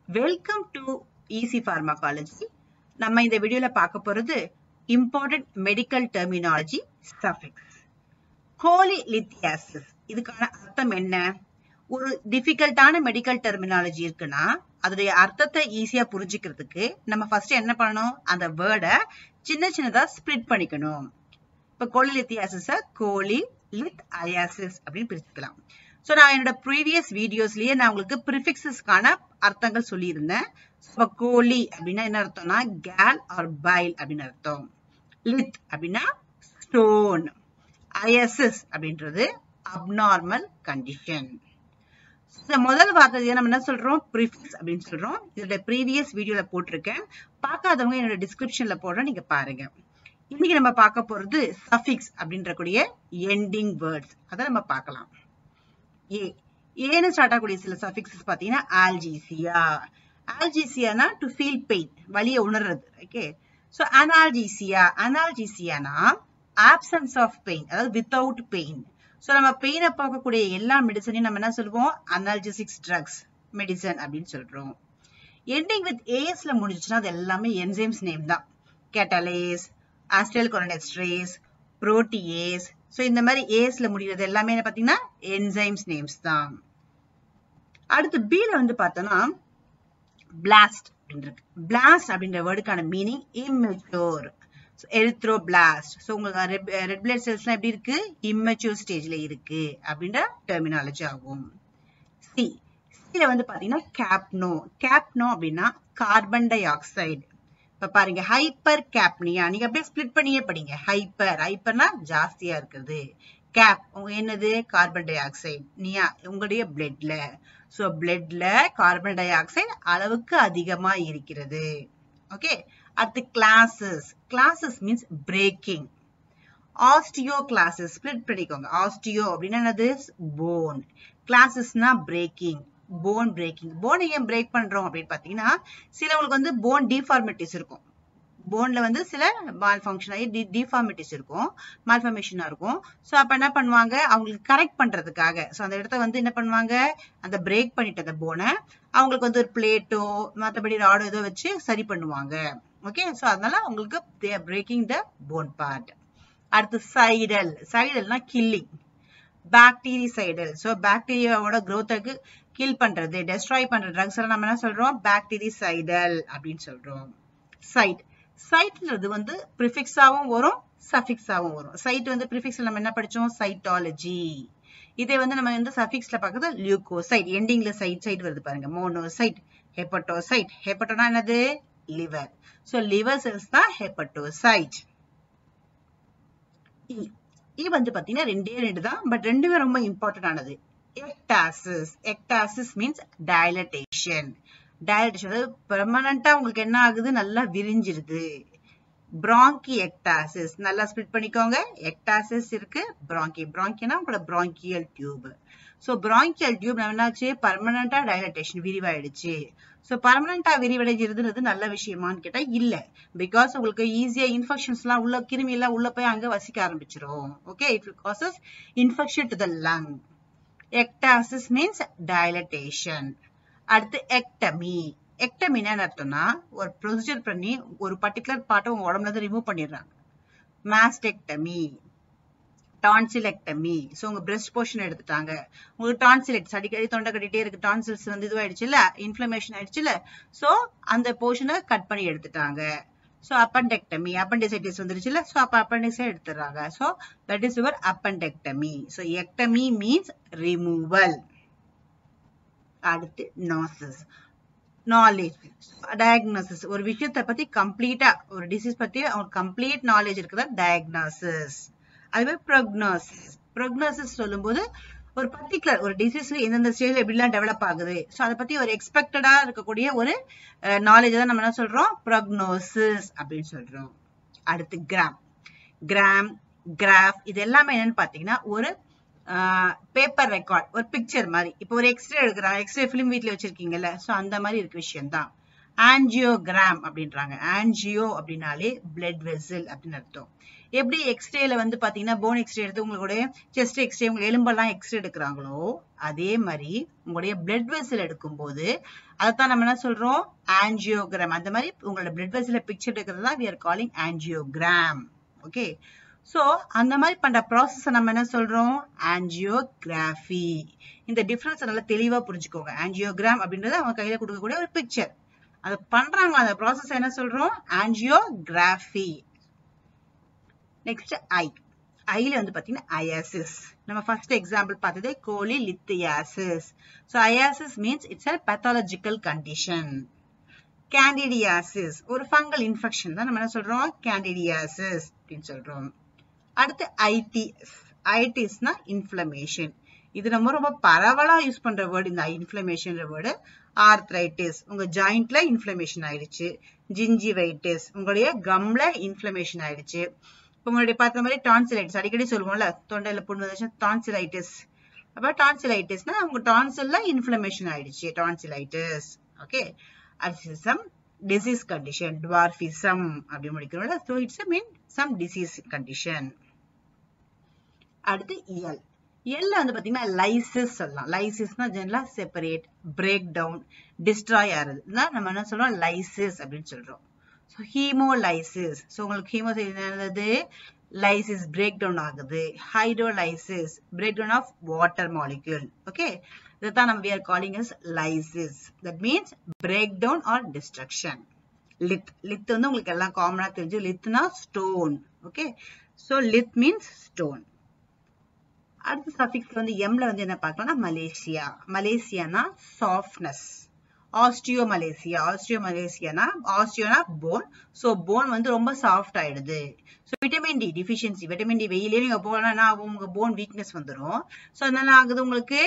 welcome to easy pharmacology நம்ம இந்த வீடியோல பார்க்க போறது important medical terminology suffix cholelithiasis இதுக்கான அர்த்தம் என்ன ஒரு டிஃபிகல்ட்டான மெடிக்கல் டெர்மினாலஜி இருக்குன்னா அதோடைய அர்த்தத்தை ஈஸியா புரிஞ்சுக்கிறதுக்கு நம்ம ஃபர்ஸ்ட் என்ன பண்ணணும் அந்த வேர்டை சின்ன சின்னதா ஸ்ப்ளிட் பண்ணிக்கணும் இப்ப கோலி லித்தியாசிஸ கோலி லித் அயாசிஸ் அப்படின்னு பிரிச்சுக்கலாம் ஸோ நான் என்னோட ப்ரீவியஸ் வீடியோஸ்லயே நான் உங்களுக்கு ப்ரிஃபிக்ஸஸ்க்கான அர்த்தங்கள் சொல்லியிருந்தேன் இப்போ கோலி அப்படின்னா என்ன அர்த்தம்னா கேல் ஆர் பைல் அப்படின்னு அர்த்தம் லித் அப்படின்னா ஸ்டோன் அயசிஸ் அப்படின்றது அப்நார்மல் கண்டிஷன் முதல் வார்த்தை நம்ம என்ன சொல்றோம் ப்ரிஃபிக்ஸ் அப்படின்னு சொல்றோம் இதோட ப்ரீவியஸ் வீடியோல போட்டிருக்கேன் பார்க்காதவங்க என்னோட டிஸ்கிரிப்ஷன்ல போடுறேன் நீங்க பாருங்க இன்னைக்கு நம்ம பார்க்க போறது சஃபிக்ஸ் அப்படின்ற கூடிய எண்டிங் வேர்ட்ஸ் அதை நம்ம பார்க்கலாம் ஏ ஏன்னு ஸ்டார்ட் ஆகக்கூடிய சில சஃபிக்ஸஸ் பார்த்தீங்கன்னா ஆல்ஜீசியா ஆல்ஜீசியானா டு ஃபீல் பெயின் வலியை உணர்றது ஓகே ஸோ அனால்ஜீசியா அனால்ஜீசியானா ஆப்சன்ஸ் ஆஃப் பெயின் அதாவது வித்தவுட் பெயின் ஸோ நம்ம பெயினை பார்க்கக்கூடிய எல்லா மெடிசனையும் நம்ம என்ன சொல்லுவோம் அனால்ஜிசிக்ஸ் ட்ரக்ஸ் மெடிசன் அப்படின்னு சொல்றோம் எண்டிங் வித் ஏஸ்ல முடிஞ்சுச்சுன்னா அது எல்லாமே என்சைம்ஸ் நேம் தான் கேட்டலேஸ் ஆஸ்ட்ரல் கொரனெஸ்ட்ரேஸ் புரோட்டியேஸ் ஸோ இந்த மாதிரி ஏஸ்ல முடிகிறது எல்லாமே என்ன பார்த்தீங்கன்னா என்சைம்ஸ் நேம்ஸ் தான் அடுத்து பில வந்து பார்த்தோம்னா பிளாஸ்ட் அப்படின்னு இருக்கு பிளாஸ்ட் அப்படின்ற வேர்டுக்கான meaning immature erythroblast so உங்களுக்கு ரெட் பிளட் செல்ஸ்லாம் எப்படி இருக்கு இம்மெச்சூர் ஸ்டேஜ்ல இருக்கு அப்படின்ற டெர்மினாலஜி ஆகும் சி சில வந்து பாத்தீங்கன்னா கேப்னோ கேப்னோ அப்படின்னா கார்பன் டை ஆக்சைடு இப்ப பாருங்க ஹைப்பர் கேப்னியா நீங்க அப்படியே ஸ்பிளிட் பண்ணியே படிங்க ஹைப்பர் ஹைப்பர்னா ஜாஸ்தியா இருக்குது கேப் உங்க என்னது கார்பன் டை ஆக்சைடு நீயா உங்களுடைய பிளட்ல சோ பிளட்ல கார்பன் டை ஆக்சைடு அளவுக்கு அதிகமா இருக்கிறது ஓகே அடுத்து clasis clasis means breaking osteo clasis split பண்ணிக்கோங்க ஆஸ்டியோ அப்படின்னா என்னது போன் கிளாஸஸ்னா பிரேக்கிங் போன் பிரேக்கிங் போனை ஏன் பிரேக் பண்றோம் அப்படின்னு பாத்தீங்கன்னா சிலவங்களுக்கு வந்து போன் டிஃபார்மிட்டிஸ் இருக்கும் போன்ல வந்து சில மால் ஃபங்க்ஷன் ஆகி டி டிஃபார்மிட்டிஸ் இருக்கும் மால்ஃபர்மேஷனா இருக்கும் ஸோ அப்ப என்ன பண்ணுவாங்க அவங்களுக்கு கரெக்ட் பண்றதுக்காக ஸோ அந்த இடத்த வந்து என்ன பண்ணுவாங்க அந்த பிரேக் பண்ணிட்டு அந்த போனை அவங்களுக்கு வந்து ஒரு பிளேட்டோ மற்றபடி ராடோ ஏதோ வச்சு சரி பண்ணுவாங்க ஓகே ஸோ அதனால அவங்களுக்கு பிரேக்கிங் த போன் பார்ட் அடுத்து சைடல் சைடல்னா கில்லிங் பாக்டீரிசைடல் ஸோ பாக்டீரியாவோட க்ரோத்துக்கு கில் பண்றது டெஸ்ட்ராய் பண்ற ட்ரக்ஸ் எல்லாம் நம்ம என்ன சொல்றோம் பாக்டீரிசைடல் அப்படின்னு சொல்றோம் சைட் சைட்ன்றது வந்து ப்ரிஃபிக்ஸாவும் வரும் சஃபிக்ஸாவும் வரும் சைட் வந்து ப்ரிஃபிக்ஸ்ல நம்ம என்ன படிச்சோம் சைட்டாலஜி இதே வந்து நம்ம வந்து சஃபிக்ஸ்ல பார்க்கறது லியூகோசைட் எண்டிங்ல சைட் சைட் வருது பாருங்க மோனோசைட் ஹெப்பட்டோசைட் ஹெப்பட்டோனா என்னது லிவர் ஸோ லிவர் செல்ஸ் தான் ஹெப்பட்டோசைட் இ வந்து பாத்தீங்கன்னா ரெண்டே ரெண்டு தான் பட் ரெண்டுமே ரொம்ப இம்பார்ட்டன்ட் ஆனது ectasis ectasis means dilatation dilatation அதாவது பெர்மனண்டா உங்களுக்கு என்ன ஆகுது நல்லா விரிஞ்சிருது பிராங்கி எக்டாசிஸ் நல்லா ஸ்பிளிட் பண்ணிக்கோங்க எக்டாசிஸ் இருக்கு பிராங்கி பிராங்கினா உங்களோட bronchial tube so bronchial tube என்னாச்சு பர்மனண்டா டைலட்டேஷன் விரிவாயிடுச்சு ஸோ பர்மனண்டா விரிவடைகிறதுன்றது நல்ல விஷயமான்னு கேட்டா இல்ல பிகாஸ் உங்களுக்கு ஈஸியா இன்ஃபெக்ஷன்ஸ் எல்லாம் உள்ள கிருமி எல்லாம் உள்ள போய் அங்க வசிக்க ஆரம்பிச்சிரும் okay it will causes infection to the lung ectasis means dilatation அடுத்து எக்டமி எக்டமினா என்ன அர்த்தம்னா ஒரு ப்ரொசீஜர் பண்ணி ஒரு பர்டிகுலர் பார்ட்டை உங்க உடம்புல இருந்து ரிமூவ் பண்ணிடுறாங்க மாஸ்டெக்டமி டான்சிலெக்டமி ஸோ உங்க பிரெஸ்ட் போர்ஷன் எடுத்துட்டாங்க உங்களுக்கு டான்சிலெக்ட்ஸ் அடிக்கடி தொண்டை கட்டிட்டே இருக்கு டான்சில்ஸ் வந்து இதுவாயிடுச்சுல இன்ஃபிளமேஷன் ஆயிடுச்சுல ஸோ அந்த போர்ஷனை கட் பண்ணி எடுத்துட்டாங்க ஸோ அப்பண்டெக்டமி அப்பண்டிசைட்டிஸ் வந்துருச்சுல ஸோ அப்போ அப்பண்டிசை எடுத்துடுறாங்க so that is your appendectomy so ectomy means removal அடுத்து நாசஸ் நாலேஜ் டயக்னோசிஸ் ஒரு விஷயத்தை பத்தி கம்ப்ளீட்டா ஒரு டிசீஸ் பத்தி அவங்களுக்கு கம்ப்ளீட் நாலேஜ் இருக்குதா டயக்னோசிஸ் அதுவே ப்ரொக்னோசிஸ் ப்ரொக்னோசிஸ் சொல்லும்போது ஒரு பர்டிகுலர் ஒரு டிசீஸ் எந்தெந்த ஸ்டேஜ் எப்படிலாம் டெவலப் ஆகுது ஸோ அதை பத்தி ஒரு எக்ஸ்பெக்டடா இருக்கக்கூடிய ஒரு நாலேஜ் தான் நம்ம என்ன சொல்றோம் ப்ரொக்னோசிஸ் அப்படின்னு சொல்றோம் அடுத்து கிராம் கிராம் கிராஃப் இது எல்லாமே என்னன்னு பாத்தீங்கன்னா ஒரு பேப்பர் ரெக்கார்ட் ஒரு பிக்சர் மாதிரி இப்போ ஒரு எக்ஸ்ரே எடுக்கிறாங்க எக்ஸ்ரே ஃபிலிம் வீட்டில் வச்சிருக்கீங்கல்ல ஸோ அந்த மாதிரி இருக்க விஷயம் தான் ஆன்ஜியோகிராம் அப்படின்றாங்க ஆன்ஜியோ அப்படின்னாலே பிளட் வெசல் அப்படின்னு அர்த்தம் எப்படி எக்ஸ்ரேல வந்து பாத்தீங்கன்னா போன் எக்ஸ்ரே எடுத்து உங்களுடைய செஸ்ட் எக்ஸ்ரே உங்க எலும்பெல்லாம் எக்ஸ்ரே எடுக்கிறாங்களோ அதே மாதிரி உங்களுடைய பிளட் வெசல் எடுக்கும்போது அதைத்தான் நம்ம என்ன சொல்றோம் ஆன்ஜியோகிராம் அந்த மாதிரி உங்களோட பிளட் வெசல பிக்சர் எடுக்கிறது தான் we are calling angiogram okay so அந்த மாதிரி பண்ற ப்ராசஸ் நம்ம என்ன சொல்றோம் ஆன்ஜியோகிராஃபி இந்த டிஃபரன்ஸ் நல்லா தெளிவா புரிஞ்சுக்கோங்க ஆன்ஜியோகிராம் அப்படின்றது அவங்க கையில கொடுக்கக்கூடிய ஒரு பிக்சர் அது பண்றாங்க அந்த ப்ராசஸ் என்ன சொல்றோம் ஆன்ஜியோகிராஃபி நெக்ஸ்ட் ஐ ஐல வந்து பாத்தீங்கன்னா அயாசிஸ் நம்ம ஃபர்ஸ்ட் எக்ஸாம்பிள் பார்த்தது cholelithiasis so iasis means it's a pathological condition candidiasis ஒரு ஃபங்கல் இன்ஃபெக்ஷன் தான் நம்ம என்ன சொல்றோம் கேண்டிடியாசிஸ் அப்படின்னு சொல்றோம் அடுத்து ஐடிஎஸ் ஐடிஸ்னா இன்ஃப்ளமேஷன் இது நம்ம ரொம்ப பரவலா யூஸ் பண்ற வேர்டு இந்த இன்ஃப்ளமேஷன் வேர்டு ஆர்த்ரைட்டிஸ் உங்க ஜாயிண்ட்ல இன்ஃப்ளமேஷன் ஆயிடுச்சு ஜிஞ்சிவைட்டிஸ் உங்களுடைய கம்ல இன்ஃப்ளமேஷன் ஆயிடுச்சு உங்களுடைய பார்த்த மாதிரி டான்சிலைட்டிஸ் அடிக்கடி சொல்லுவோம்ல தொண்டையில புண்ணு வந்துச்சு டான்சிலைட்டிஸ் அப்ப டான்சிலைட்டிஸ்னா உங்க டான்சில்ல இன்ஃப்ளமேஷன் ஆயிடுச்சு டான்சிலைட்டிஸ் ஓகே அர்சிசம் டிசீஸ் கண்டிஷன் டுவார்பிசம் அப்படி முடிக்கிறோம்ல so it's mean some disease condition அடுத்து இயல் எல்ல வந்து பாத்தீங்கன்னா லைசிஸ் சொல்லலாம் லைசிஸ்னா ஜெனரலா செப்பரேட் பிரேக் டவுன் டிஸ்ட்ராய் ஆறது இதுதான் நம்ம என்ன சொல்றோம் லைசிஸ் அப்படின்னு சொல்றோம் ஸோ ஹீமோலைசிஸ் ஸோ உங்களுக்கு ஹீமோ என்னது லைசிஸ் பிரேக் டவுன் ஆகுது hydrolysis break down of water molecule okay இதுதான் நம்ம we are calling as lysis that means breakdown or destruction லித் லித் வந்து உங்களுக்கு எல்லாம் காமனா தெரிஞ்சு லித்னா stone okay so lith means stone அடுத்த சஃபிக்ஸ் வந்து எம்ல வந்து என்ன பார்க்கலாம்னா மலேசியா மலேசியானா சாஃப்ட்னஸ் ஆஸ்டியோ மலேசியா ஆஸ்டியோ மலேசியானா ஆஸ்டியோனா போன் ஸோ போன் வந்து ரொம்ப சாஃப்ட் ஆயிடுது so vitamin D deficiency vitamin D வெயிலே நீங்க போனா என்ன ஆகும் உங்க போன் வீக்னஸ் வந்துடும் ஸோ அதனால ஆகுது உங்களுக்கு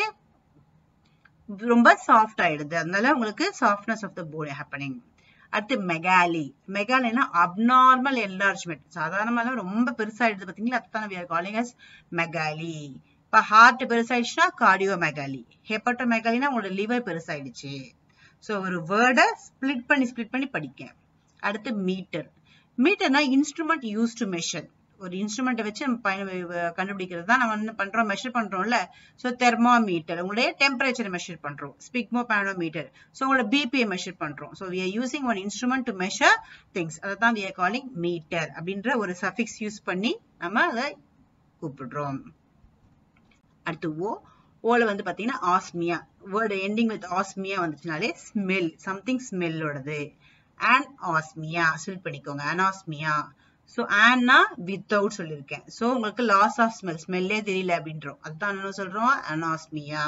ரொம்ப சாஃப்ட் ஆயிடுது அதனால உங்களுக்கு softness of the bone happening அடுத்து மெகாலி மெகாலினா அப்நார்மல் என்லார்ஜ்மெண்ட் சாதாரணமாக ரொம்ப பெருசாயிடுது பார்த்தீங்களா அதுதான் we are calling as மெகாலி இப்போ ஹார்ட் பெருசாயிடுச்சுன்னா கார்டியோ மெகாலி ஹெப்பட்டோ மெகாலினா உங்களோட லிவர் பெருசாயிடுச்சு ஸோ ஒரு வேர்டை ஸ்பிளிட் பண்ணி ஸ்பிளிட் பண்ணி படிக்க அடுத்து மீட்டர் மீட்டர்னா இன்ஸ்ட்ருமெண்ட் யூஸ் டு மெஷர் ஒரு இன்ஸ்ட்ருமெண்ட்டை வச்சு நம்ம பயண கண்டுபிடிக்கிறது தான் நம்ம என்ன பண்றோம் மெஷர் பண்றோம்ல ஸோ தெர்மாமீட்டர் உங்களுடைய டெம்பரேச்சரை மெஷர் பண்றோம் ஸ்பிக்மோ பேனோமீட்டர் ஸோ உங்களோட பிபியை மெஷர் பண்றோம் so we are using one instrument to measure things அதை தான் வி ஆர் காலிங் மீட்டர் அப்படின்ற ஒரு சஃபிக்ஸ் யூஸ் பண்ணி நம்ம அதை கூப்பிடுறோம் அடுத்து ஓ ஓல வந்து பாத்தீங்கன்னா osmia word ending with osmia வந்துச்சுனாலே ஸ்மெல் சம்திங் ஸ்மெல்லோடது அண்ட் ஆஸ்மியா ஸ்மெல் பண்ணிக்கோங்க அனாஸ்மியா ஸோ ஆன்னா வித்தவுட் சொல்லியிருக்கேன் ஸோ உங்களுக்கு லாஸ் ஆஃப் ஸ்மெல் ஸ்மெல்லே தெரியல அப்படின்றோம் அதுதான் என்ன சொல்றோம் anosmia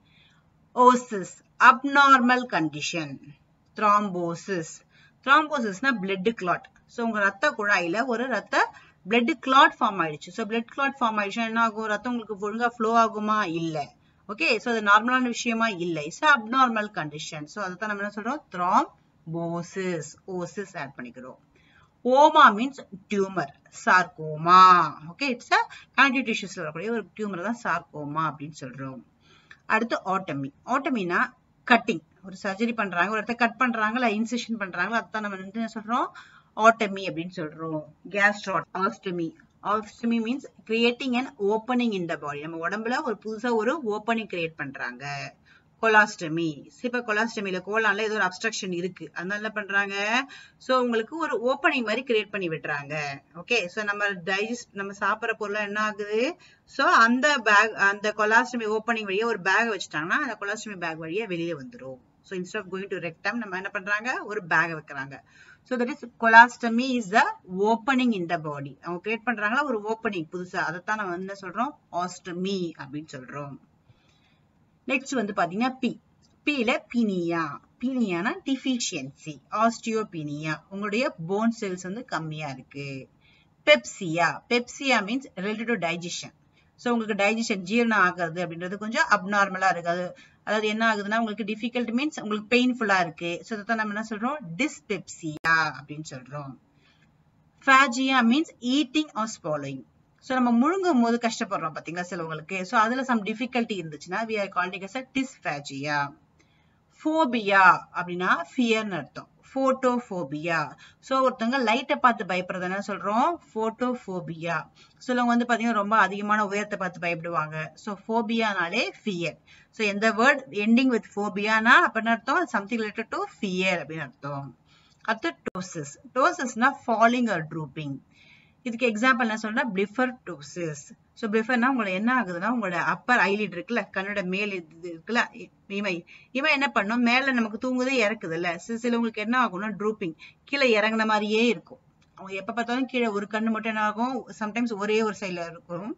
osis abnormal condition thrombosis த்ராம்போசிஸ்னா பிளட் கிளாட் ஸோ உங்க ரத்த குழாயில ஒரு ரத்த பிளட் கிளாட் ஃபார்ம் ஆயிடுச்சு ஸோ பிளட் கிளாட் ஃபார்ம் ஆயிடுச்சுன்னா என்ன ஆகும் ரத்தம் உங்களுக்கு ஒழுங்கா ஃப்ளோ ஆகுமா இல்ல ஓகே ஸோ அது நார்மலான விஷயமா இல்லை இட்ஸ் அப்நார்மல் கண்டிஷன் ஸோ அதை தான் நம்ம என்ன சொல்றோம் த்ராம்போசிஸ் ஓசிஸ் ஆட் பண்ணிக்கிறோம் oma means tumour sarcoma okay it's a connective டிஷ்யூஸ்ல வரக்கூடிய ஒரு டியூமர் தான் சார்கோமா அப்படின்னு சொல்றோம் அடுத்து ஆட்டமி ஆட்டமினா கட்டிங் ஒரு சர்ஜரி பண்றாங்க ஒரு இடத்த கட் பண்றாங்களா இன்செஷன் பண்றாங்களா அதுதான் நம்ம வந்து என்ன சொல்றோம் ஆட்டமி அப்படின்னு சொல்றோம் gastrostomy ostomy means creating an opening in the body நம்ம உடம்புல ஒரு புதுசா ஒரு ஓப்பனிங் கிரியேட் பண்றாங்க கொலாஸ்டமி இப்ப கொலாஸ்டமில கோலான்ல ஏதோ ஒரு அப்ஸ்ட்ரக்ஷன் இருக்கு அதனால என்ன பண்றாங்க சோ உங்களுக்கு ஒரு ஓப்பனிங் மாதிரி கிரியேட் பண்ணி விட்டுறாங்க ஓகே சோ நம்ம டைஜஸ்ட் நம்ம சாப்பிடுற பொருள் என்ன ஆகுது சோ அந்த பேக் அந்த கொலாஸ்டமி ஓப்பனிங் வழியா ஒரு பேக் வச்சுட்டாங்கன்னா அந்த கொலாஸ்டமி பேக் வழியா வெளியே வந்துரும் so instead of going to rectum நம்ம என்ன பண்றாங்க ஒரு பேக் வைக்கிறாங்க so that is colostomy is the opening in the body அவங்க கிரியேட் பண்றாங்களா ஒரு ஓப்பனிங் புதுசா அதைத்தான் நம்ம என்ன சொல்றோம் ஆஸ்டமி அப்படின்னு சொல்றோம் நெக்ஸ்ட் வந்து பாத்தீங்கன்னா பி பில பீனியா பீனியானா டிஃபிஷியன்சி ஆஸ்டியோபீனியா உங்களுடைய போன் செல்ஸ் வந்து கம்மியா இருக்கு pepsia pepsia means related to digestion so உங்களுக்கு டைஜஷன் ஜீரணம் ஆகுறது அப்படின்றது கொஞ்சம் அப்நார்மலா இருக்கு அது அதாவது என்ன ஆகுதுன்னா உங்களுக்கு டிஃபிகல்ட் மீன்ஸ் உங்களுக்கு பெயின்ஃபுல்லா இருக்கு ஸோ அதை நம்ம என்ன சொல்றோம் டிஸ்பெப்சியா அப்படின்னு சொல்றோம் phagia means eating or swallowing so நம்ம முழுங்கும் போது கஷ்டப்படுறோம் பார்த்தீங்களா சிலவங்களுக்கு ஸோ அதில் சம் டிஃபிகல்ட்டி இருந்துச்சுன்னா we are calling as dysphagia phobia அப்படின்னா ஃபியர்னு அர்த்தம் போட்டோபோபியா சோ ஒருத்தவங்க லைட்டை பார்த்து பயப்படுறது என்ன சொல்றோம் போட்டோபோபியா சிலவங்க வந்து பாத்தீங்கன்னா ரொம்ப அதிகமான உயரத்தை பார்த்து பயப்படுவாங்க சோ போபியானாலே ஃபியர் சோ எந்த வேர்ட் எண்டிங் வித் போபியானா அப்படின்னு அர்த்தம் சம்திங் ரிலேட்டட் டு ஃபியர் அப்படின்னு அர்த்தம் அடுத்து டோசிஸ் டோசிஸ்னா ஃபாலிங் ஆர் ட்ரூப்பிங் இதுக்கு எக்ஸாம்பிள் என்ன சொல்றேன் பிளிஃபர் டோசிஸ் ஸோ பிளிஃபர்னா உங்களுக்கு என்ன ஆகுதுன்னா உங்களோட அப்பர் ஐலிட் இருக்குல்ல கண்ணோட மேல் இது இருக்குல்ல இமை இமை என்ன பண்ணும் மேல நமக்கு தூங்குதே இறக்குது இல்ல சிலவங்களுக்கு என்ன ஆகும்னா ட்ரூப்பிங் கீழே இறங்குன மாதிரியே இருக்கும் அவங்க எப்ப பார்த்தாலும் கீழே ஒரு கண்ணு மட்டும் என்ன ஆகும் சம்டைம்ஸ் ஒரே ஒரு சைட்ல இருக்கும்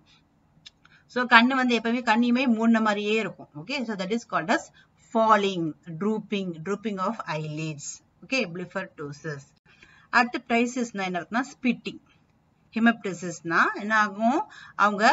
ஸோ கண்ணு வந்து எப்பவுமே கண்ணியுமே மூடின மாதிரியே இருக்கும் okay so that is called as falling drooping drooping of eyelids okay blepharoptosis அடுத்து டைசிஸ்னா என்ன இருக்குன்னா ஸ்பிட்டிங் ஹிமப்டிசிஸ்னா என்ன ஆகும் அவங்க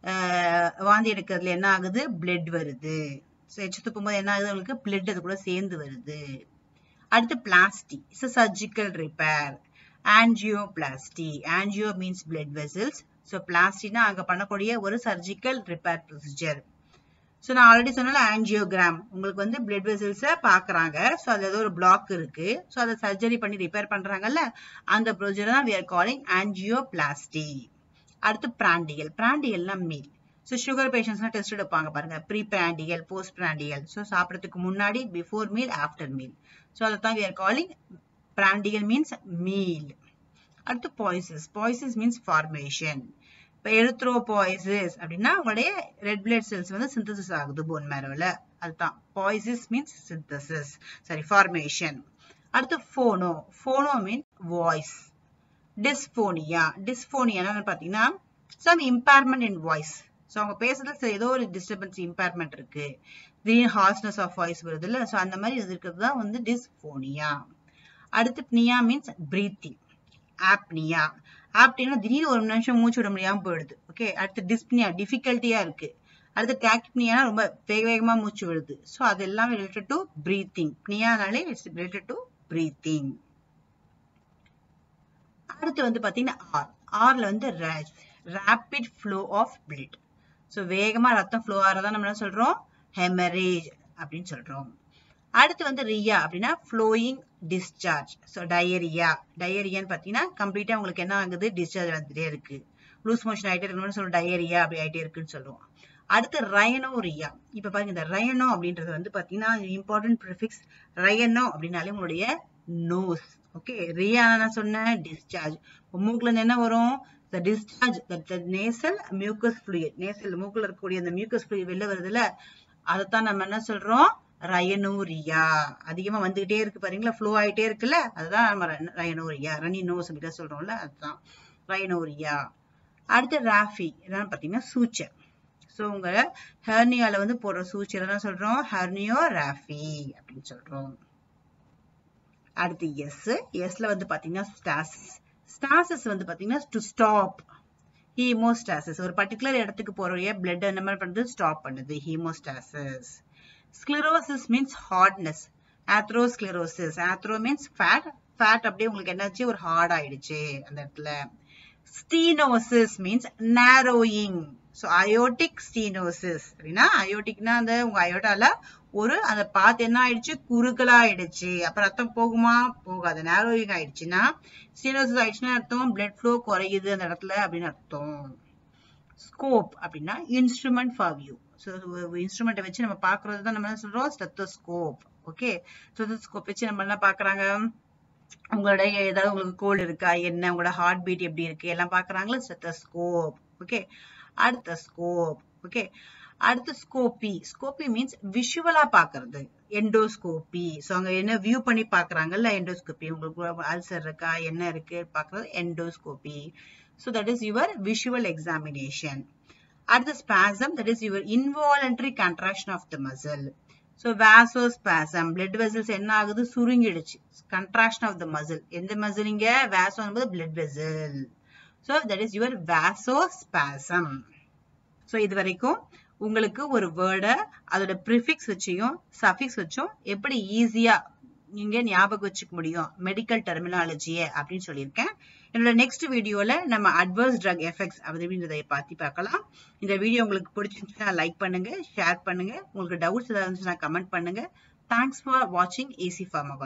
வாந்தி எடுக்கிறதுல என்ன ஆகுது பிளட் வருது எச்சு துப்பும் போது என்ன ஆகுது அவங்களுக்கு பிளட் அது கூட சேர்ந்து வருது அடுத்து plasty it's surgical repair angioplasty angio means blood vessels so பிளாஸ்டினா அங்க பண்ணக்கூடிய ஒரு சர்ஜிக்கல் ரிப்பேர் ப்ரொசீஜர் ஸோ நான் ஆல்ரெடி சொன்னால ஆன்ஜியோகிராம் உங்களுக்கு வந்து பிளட் வெசல்ஸை பார்க்குறாங்க ஸோ அதில் ஏதோ ஒரு பிளாக் இருக்கு ஸோ அதை சர்ஜரி பண்ணி ரிப்பேர் பண்ணுறாங்கல்ல அந்த ப்ரொசீஜர் தான் வி ஆர் காலிங் ஆன்ஜியோபிளாஸ்டி அடுத்து பிராண்டியல் பிராண்டியல்னா மீல் ஸோ சுகர் பேஷண்ட்ஸ்லாம் டெஸ்ட் எடுப்பாங்க பாருங்க pre prandial post prandial so சாப்பிட்றதுக்கு முன்னாடி before meal after meal so அதை தான் we are calling prandial means meal அடுத்து பாய்சஸ் பாய்சஸ் மீன்ஸ் ஃபார்மேஷன் இப்போ எரித்ரோபாய்சிஸ் அப்படின்னா உங்களுடைய ரெட் பிளட் செல்ஸ் வந்து சிந்தசிஸ் ஆகுது போன் மேரோவில் அதுதான் poiesis means synthesis sorry formation அடுத்து phono phono mean voice dysphonia டிஸ்போனியான்னு பார்த்தீங்கன்னா some impairment in voice so அவங்க பேசுறதுல ஏதோ ஒரு டிஸ்டர்பன்ஸ் இம்பேர்மெண்ட் இருக்கு திடீர்னு ஹார்ஸ்னஸ் ஆஃப் வாய்ஸ் வருது இல்லை ஸோ அந்த மாதிரி இருக்கிறது தான் வந்து டிஸ்போனியா அடுத்து பினியா மீன்ஸ் பிரீத்திங் ஆப்னியா ஆப்டினா திடீர்னு ஒரு நிமிஷம் மூச்சு விட முடியாம போயிடுது ஓகே அடுத்து டிஸ்பினியா டிஃபிகல்ட்டியா இருக்கு அடுத்து டாக்னியா ரொம்ப வேக வேகமா மூச்சு விடுது ஸோ அது எல்லாம் ரிலேட்டட் டு பிரீத்திங் பினியானாலே இட்ஸ் ரிலேட்டட் டு பிரீத்திங் அடுத்து வந்து பாத்தீங்கன்னா ஆர் ஆர்ல வந்து rapid flow of blood so வேகமா ரத்தம் ஃப்ளோ ஆகிறதா நம்ம என்ன சொல்றோம் ஹெமரேஜ் அப்படின்னு சொல்றோம் அடுத்து வந்து ரியா அப்படின்னா ஃப்ளோயிங் டிஸ்சார்ஜ் ஸோ டயரியா டயரியான்னு பார்த்தீங்கன்னா கம்ப்ளீட்டாக உங்களுக்கு என்ன ஆகுது டிஸ்சார்ஜ் வந்துட்டே இருக்கு லூஸ் மோஷன் ஆகிட்டே இருக்கணும்னு சொல்லுவோம் டயரியா அப்படி ஆகிட்டே இருக்குன்னு சொல்லுவோம் அடுத்து ரயனோ ரியா இப்போ பாருங்க இந்த ரயனோ அப்படின்றது வந்து பார்த்தீங்கன்னா இம்பார்ட்டன்ட் ப்ரிஃபிக்ஸ் ரயனோ அப்படின்னாலே உங்களுடைய நோஸ் ஓகே ரியா நான் சொன்னேன் டிஸ்சார்ஜ் மூக்குல இருந்து என்ன வரும் the discharge nasal mucus fluid nasal மூக்குல இருக்கக்கூடிய அந்த மியூக்கஸ் ஃப்ளூயிட் வெளில வருதுல்ல அதைத்தான் நம்ம என்ன சொல்றோம் ரயனூரியா அதிகமா வந்துகிட்டே இருக்கு பாருங்களா ஃப்ளோ ஆயிட்டே இருக்குல்ல அதுதான் நம்ம ரயனூரியா ரனி நோஸ் அப்படி சொல்றோம்ல அதுதான் ரயனூரியா அடுத்து ராஃபி என்னன்னு பாத்தீங்கன்னா சூச்சர் ஸோ உங்க ஹெர்னியால வந்து போடுற சூச்சர் தான் சொல்றோம் ஹெர்னியோ ராஃபி அப்படின்னு சொல்றோம் அடுத்து எஸ் எஸ்ல வந்து பாத்தீங்கன்னா ஸ்டாசிஸ் ஸ்டாசிஸ் வந்து பாத்தீங்கன்னா டு ஸ்டாப் ஹீமோஸ்டாசிஸ் ஒரு பர்டிகுலர் இடத்துக்கு போற பிளட் என்ன மாதிரி பண்ணுறது ஸ்டாப் பண்ணுது haemostasis sclerosis means hardness atherosclerosis athero means fat fat அப்படியே உங்களுக்கு என்னாச்சு ஒரு ஹார்ட் ஆயிடுச்சு அந்த இடத்துல stenosis means narrowing so aortic stenosis அப்படின்னா அயோட்டிக்னா அந்த உங்க அயோட்டால ஒரு அந்த பாத்து என்ன ஆயிடுச்சு குறுகலா ஆயிடுச்சு அப்ப ரத்தம் போகுமா போகாது நேரோயிங் ஆயிடுச்சுன்னா ஸ்டீனோசிஸ் ஆயிடுச்சுன்னா அர்த்தம் பிளட் ஃப்ளோ குறையுது அந்த இடத்துல அப்படின்னு அர்த்தம் ஸ்கோப் அப்படின்னா இன்ஸ்ட்ருமெண்ட் ஃபார் வியூ ஸோ இன்ஸ்ட்ருமெண்ட்டை வச்சு நம்ம பார்க்கறது தான் நம்ம என்ன சொல்றோம் ஸ்டெத்தோஸ்கோப் ஓகே ஸ்டெத்தோஸ்கோப் வச்சு நம்ம என்ன பார்க்கறாங்க உங்களுடைய ஏதாவது உங்களுக்கு கோல்டு இருக்கா என்ன உங்களோட ஹார்ட் பீட் எப்படி இருக்கு எல்லாம் பார்க்கறாங்களா ஸ்டெத்தோஸ்கோப் ஓகே அடுத்த ஸ்கோப் ஓகே அடுத்து ஸ்கோபி ஸ்கோபி மீன்ஸ் விஷுவலா பாக்குறது எண்டோஸ்கோபி ஸோ அங்க என்ன வியூ பண்ணி பாக்குறாங்கல்ல எண்டோஸ்கோபி உங்களுக்கு அல்சர் இருக்கா என்ன இருக்கு பாக்குறது endoscopy so that is your visual examination அடுத்து spasm that is your involuntary contraction of the muscle so vasospasm blood vessels என்ன ஆகுது சுருங்கிடுச்சு கண்ட்ராக்ஷன் ஆஃப் த மசில் எந்த மசில் இங்க வேசோ என்பது blood vessel so that is your vasospasm so இது வரைக்கும் உங்களுக்கு ஒரு வேர்டை அதோட ப்ரிஃபிக்ஸ் வச்சியும் சஃபிக்ஸ் வச்சும் எப்படி ஈஸியா நீங்க ஞாபகம் வச்சுக்க முடியும் மெடிக்கல் டெர்மினாலஜியை அப்படின்னு சொல்லியிருக்கேன் என்னோட நெக்ஸ்ட் வீடியோல நம்ம அட்வர்ஸ் ட்ரக் எஃபெக்ட்ஸ் அப்படின்றத பத்தி பார்க்கலாம் இந்த வீடியோ உங்களுக்கு பிடிச்சிருந்துச்சுன்னா லைக் பண்ணுங்க ஷேர் பண்ணுங்க உங்களுக்கு டவுட்ஸ் ஏதாவது இருந்துச்சுன்னா கமெண்ட் பண்ணுங்க தேங்க்ஸ் ஃபார் வாட்சிங் ஏசி ஃபார்மா